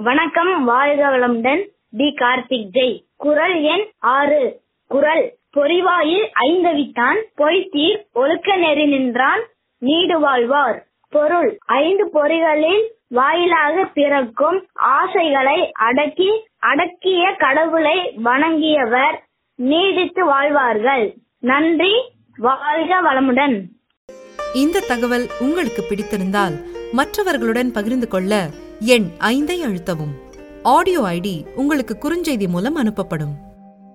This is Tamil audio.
வணக்கம் வாழ்க வளமுடன் டி கார்த்திக் ஜெய் குரல் எண் ஆறு குரல் பொறிவாயில் ஐந்தவித்தான் பொய்த்தீர் ஒழுக்க நெறி நின்றான் நீடு வாழ்வார் பொருள் ஐந்து பொறிகளில் வாயிலாக பிறக்கும் ஆசைகளை அடக்கி அடக்கிய கடவுளை வணங்கியவர் நீடித்து வாழ்வார்கள் நன்றி வாழ்க வளமுடன் இந்த தகவல் உங்களுக்கு பிடித்திருந்தால் மற்றவர்களுடன் பகிர்ந்து கொள்ள எண் ஐந்தை அழுத்தவும் ஆடியோ ஐடி உங்களுக்கு குறுஞ்செய்தி மூலம் அனுப்பப்படும்